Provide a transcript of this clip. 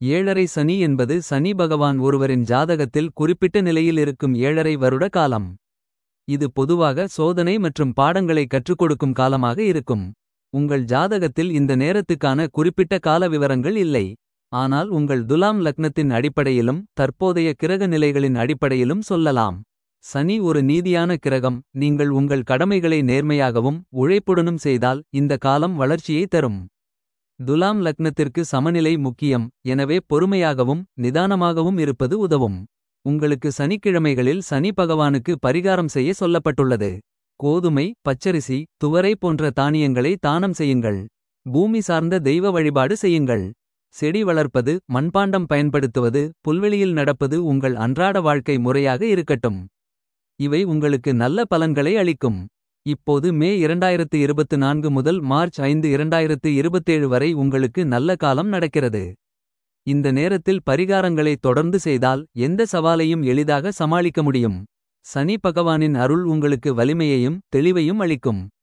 ஏழரை சனி என்பது சனி பகவான் ஒருவரின் ஜாதகத்தில் குறிப்பிட்ட நிலையில் இருக்கும் ஏழரை வருட காலம். இது பொதுவாக சோதனை மற்றும் பாடங்களை கற்றுக் கொடுக்கும் காலமாக இருக்கும். உங்கள் ஜாதகத்தில் இந்த நேரத்துக்கான குறிப்பிட்ட கால விவரங்கள் இல்லை. ஆனால் உங்கள் துலாம் லக்னத்தின் அடிப்படையிலும் தற்போதைய கிரக நிலைகளின் அடிப்படையிலும் சொல்லலாம். சனி ஒரு நீதியான கிரகம் நீங்கள் உங்கள் கடமைகளை நேர்மையாகவும். உழைப்புடனும் செய்தால் இந்த காலம் வளர்ச்சியை தரும். துலாம் லக்னத்திற்கு சமநிலை முக்கியம் எனவே பொறுமையாகவும். நிதானமாகவும் இருப்பது உதவும். உங்களுக்கு சனிக்கிழமைகளில் சனி பகவானுக்கு பரிகாரம் செய்ய சொல்லப்பட்டுள்ளது. கோதுமை பச்சரிசி துவரை போன்ற தானியங்களை தானம் செய்யுங்கள். பூமி சார்ந்த தெய்வ வழிபாடு செய்யுங்கள். செடி வளர்ப்பது மண்பாண்டம் பயன்படுத்துவது. புல்வெளியில் நடப்பது உங்கள் அன்றாட வாழ்க்கை முறையாக இருக்கட்டும். இவை உங்களுக்கு நல்ல பலன்களை அளிக்கும். இப்போது மே 2024 முதல் மார்ச் 5 2027 வரை உங்களுக்கு நல்ல காலம் நடக்கிறது. இந்த நேரத்தில் பரிகாரங்களை தொடர்ந்து செய்தால் எந்த சவாலையும் எளிதாக சமாளிக்க முடியும். சனி பகவானின் அருள் உங்களுக்கு வலிமையையும் தெளிவையும் அளிக்கும்.